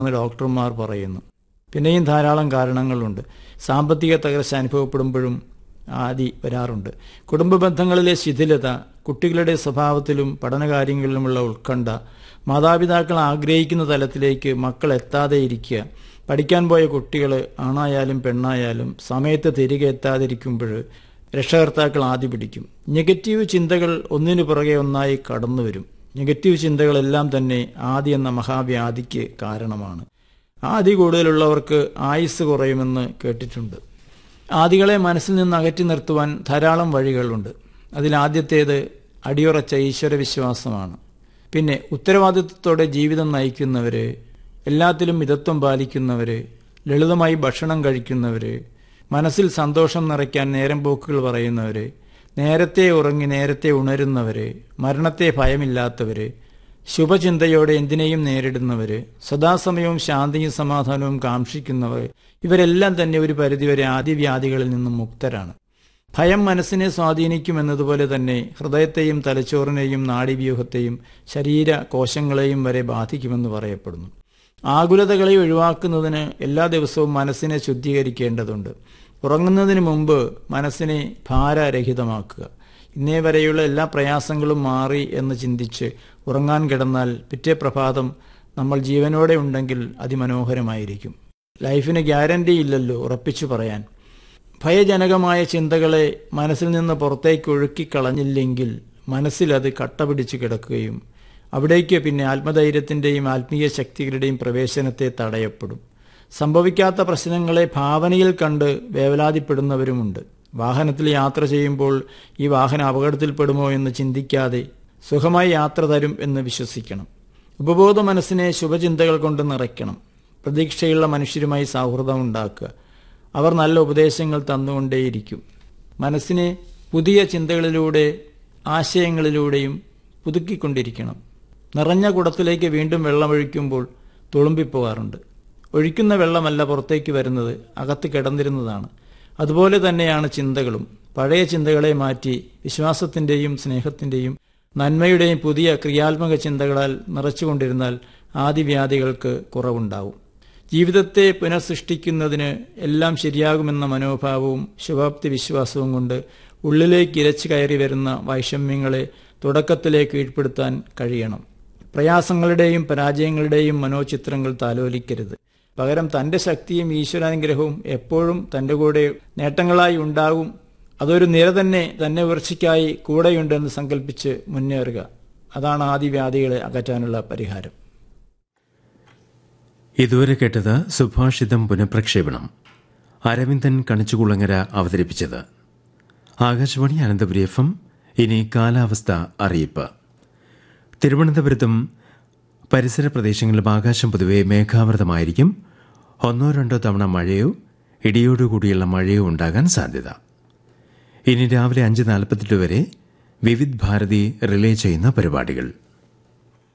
എന്ന് ഡോക്ടർമാർ പറയുന്നു പിന്നെയും ധാരാളം കാരണങ്ങളുണ്ട് സാമ്പത്തിക തകർച്ച അനുഭവപ്പെടുമ്പോഴും ആദി വരാറുണ്ട് കുടുംബ ബന്ധങ്ങളിലെ ശിഥിലത കുട്ടികളുടെ സ്വഭാവത്തിലും പഠനകാര്യങ്ങളിലുമുള്ള ഉത്കണ്ഠ മാതാപിതാക്കൾ ആഗ്രഹിക്കുന്ന തലത്തിലേക്ക് മക്കൾ എത്താതെ ഇരിക്കുക പഠിക്കാൻ പോയ കുട്ടികൾ ആണായാലും പെണ്ണായാലും സമയത്ത് തിരികെ എത്താതിരിക്കുമ്പോൾ രക്ഷകർത്താക്കൾ ആദ്യ പിടിക്കും നെഗറ്റീവ് ചിന്തകൾ ഒന്നിനു പുറകെ ഒന്നായി കടന്നു വരും നെഗറ്റീവ് ചിന്തകളെല്ലാം തന്നെ ആദി എന്ന മഹാവ്യാധിക്ക് കാരണമാണ് ആദി കൂടുതലുള്ളവർക്ക് ആയുസ് കുറയുമെന്ന് കേട്ടിട്ടുണ്ട് ആദികളെ മനസ്സിൽ നിന്ന് അകറ്റി നിർത്തുവാൻ ധാരാളം വഴികളുണ്ട് അതിലാദ്യത്തേത് അടിയുറച്ച ഈശ്വരവിശ്വാസമാണ് പിന്നെ ഉത്തരവാദിത്വത്തോടെ ജീവിതം നയിക്കുന്നവര് എല്ലാത്തിലും മിതത്വം പാലിക്കുന്നവര് ലളിതമായി ഭക്ഷണം കഴിക്കുന്നവര് മനസ്സിൽ സന്തോഷം നിറയ്ക്കാൻ നേരം പോക്കുകൾ പറയുന്നവര് നേരത്തെ ഉറങ്ങി നേരത്തെ ഉണരുന്നവര് മരണത്തെ ഭയമില്ലാത്തവര് ശുഭചിന്തയോടെ എന്തിനേയും നേരിടുന്നവര് സദാസമയവും ശാന്തിയും സമാധാനവും കാക്ഷിക്കുന്നവർ ഇവരെല്ലാം തന്നെ ഒരു പരിധിവരെ ആദിവ്യാധികളിൽ നിന്നും മുക്തരാണ് ഭയം മനസ്സിനെ സ്വാധീനിക്കുമെന്നതുപോലെ തന്നെ ഹൃദയത്തെയും തലച്ചോറിനെയും നാഡീവ്യൂഹത്തെയും ശരീര കോശങ്ങളെയും വരെ ബാധിക്കുമെന്ന് പറയപ്പെടുന്നു ആകുലതകളെ ഒഴിവാക്കുന്നതിന് എല്ലാ ദിവസവും മനസ്സിനെ ശുദ്ധീകരിക്കേണ്ടതുണ്ട് ഉറങ്ങുന്നതിന് മുമ്പ് മനസ്സിനെ ഭാരരഹിതമാക്കുക ഇന്നേ വരെയുള്ള എല്ലാ പ്രയാസങ്ങളും മാറി എന്ന് ചിന്തിച്ച് ഉറങ്ങാൻ കിടന്നാൽ പിറ്റേ പ്രഭാതം നമ്മൾ ജീവനോടെ ഉണ്ടെങ്കിൽ അതിമനോഹരമായിരിക്കും ലൈഫിന് ഗ്യാരണ്ടി ഇല്ലല്ലോ ഉറപ്പിച്ചു പറയാൻ ഭയജനകമായ ചിന്തകളെ മനസ്സിൽ നിന്ന് പുറത്തേക്ക് ഒഴുക്കിക്കളഞ്ഞില്ലെങ്കിൽ മനസ്സിൽ അത് കട്ട പിടിച്ച് കിടക്കുകയും അവിടേക്ക് പിന്നെ ആത്മധൈര്യത്തിന്റെയും ആത്മീയ ശക്തികളുടെയും പ്രവേശനത്തെ തടയപ്പെടും സംഭവിക്കാത്ത പ്രശ്നങ്ങളെ ഭാവനയിൽ കണ്ട് വേവലാതിപ്പെടുന്നവരുമുണ്ട് വാഹനത്തിൽ യാത്ര ചെയ്യുമ്പോൾ ഈ വാഹനം അപകടത്തിൽപ്പെടുമോ എന്ന് ചിന്തിക്കാതെ സുഖമായി യാത്ര തരും എന്ന് വിശ്വസിക്കണം ഉപബോധ മനസ്സിനെ ശുഭചിന്തകൾ കൊണ്ട് നിറയ്ക്കണം പ്രതീക്ഷയുള്ള മനുഷ്യരുമായി സൗഹൃദം ഉണ്ടാക്കുക അവർ നല്ല ഉപദേശങ്ങൾ തന്നുകൊണ്ടേയിരിക്കും മനസ്സിനെ പുതിയ ചിന്തകളിലൂടെ ആശയങ്ങളിലൂടെയും പുതുക്കിക്കൊണ്ടിരിക്കണം നിറഞ്ഞ കുടത്തിലേക്ക് വീണ്ടും വെള്ളമൊഴിക്കുമ്പോൾ തുളുമ്പിപ്പോകാറുണ്ട് ഒഴിക്കുന്ന വെള്ളമല്ല പുറത്തേക്ക് വരുന്നത് അകത്ത് കിടന്നിരുന്നതാണ് അതുപോലെ തന്നെയാണ് ചിന്തകളും പഴയ ചിന്തകളെ മാറ്റി വിശ്വാസത്തിന്റെയും സ്നേഹത്തിന്റെയും നന്മയുടെയും പുതിയ ക്രിയാത്മക ചിന്തകളാൽ നിറച്ചുകൊണ്ടിരുന്നാൽ ആദിവ്യാധികൾക്ക് കുറവുണ്ടാവും ജീവിതത്തെ പുനഃസൃഷ്ടിക്കുന്നതിന് എല്ലാം ശരിയാകുമെന്ന മനോഭാവവും ശുഭാപ്തി വിശ്വാസവും കൊണ്ട് ഉള്ളിലേക്ക് ഇരച്ചു കയറി വരുന്ന വൈഷമ്യങ്ങളെ തുടക്കത്തിലേക്ക് കീഴ്പ്പെടുത്താൻ കഴിയണം പ്രയാസങ്ങളുടെയും പരാജയങ്ങളുടെയും മനോചിത്രങ്ങൾ താലോലിക്കരുത് പകരം തന്റെ ശക്തിയും ഈശ്വരാനുഗ്രഹവും എപ്പോഴും തന്റെ കൂടെ നേട്ടങ്ങളായി ഉണ്ടാകും അതൊരു നിര തന്നെ തന്നെ ഉയർച്ചയ്ക്കായി കൂടെയുണ്ടെന്ന് സങ്കല്പിച്ച് മുന്നേറുക അതാണ് ആദിവ്യാധികളെ അകറ്റാനുള്ള പരിഹാരം ഇതുവരെ കേട്ടത് സുഭാഷിതം പുനഃപ്രക്ഷേപണം അരവിന്ദൻ കണിച്ചുകുളങ്ങര അവതരിപ്പിച്ചത് ആകാശവാണി അനന്തപുരി എഫ് എം ഇനി കാലാവസ്ഥ അറിയിപ്പ് തിരുവനന്തപുരത്തും പരിസര പ്രദേശങ്ങളിലും ആകാശം പൊതുവെ മേഘാവൃതമായിരിക്കും ഒന്നോ രണ്ടോ തവണ മഴയോ ഇടിയോടുകൂടിയുള്ള മഴയോ ഉണ്ടാകാൻ സാധ്യത ഇനി രാവിലെ അഞ്ച് നാൽപ്പത്തെട്ട് വരെ വിവിധ് ഭാരതി റിലേ ചെയ്യുന്ന പരിപാടികൾ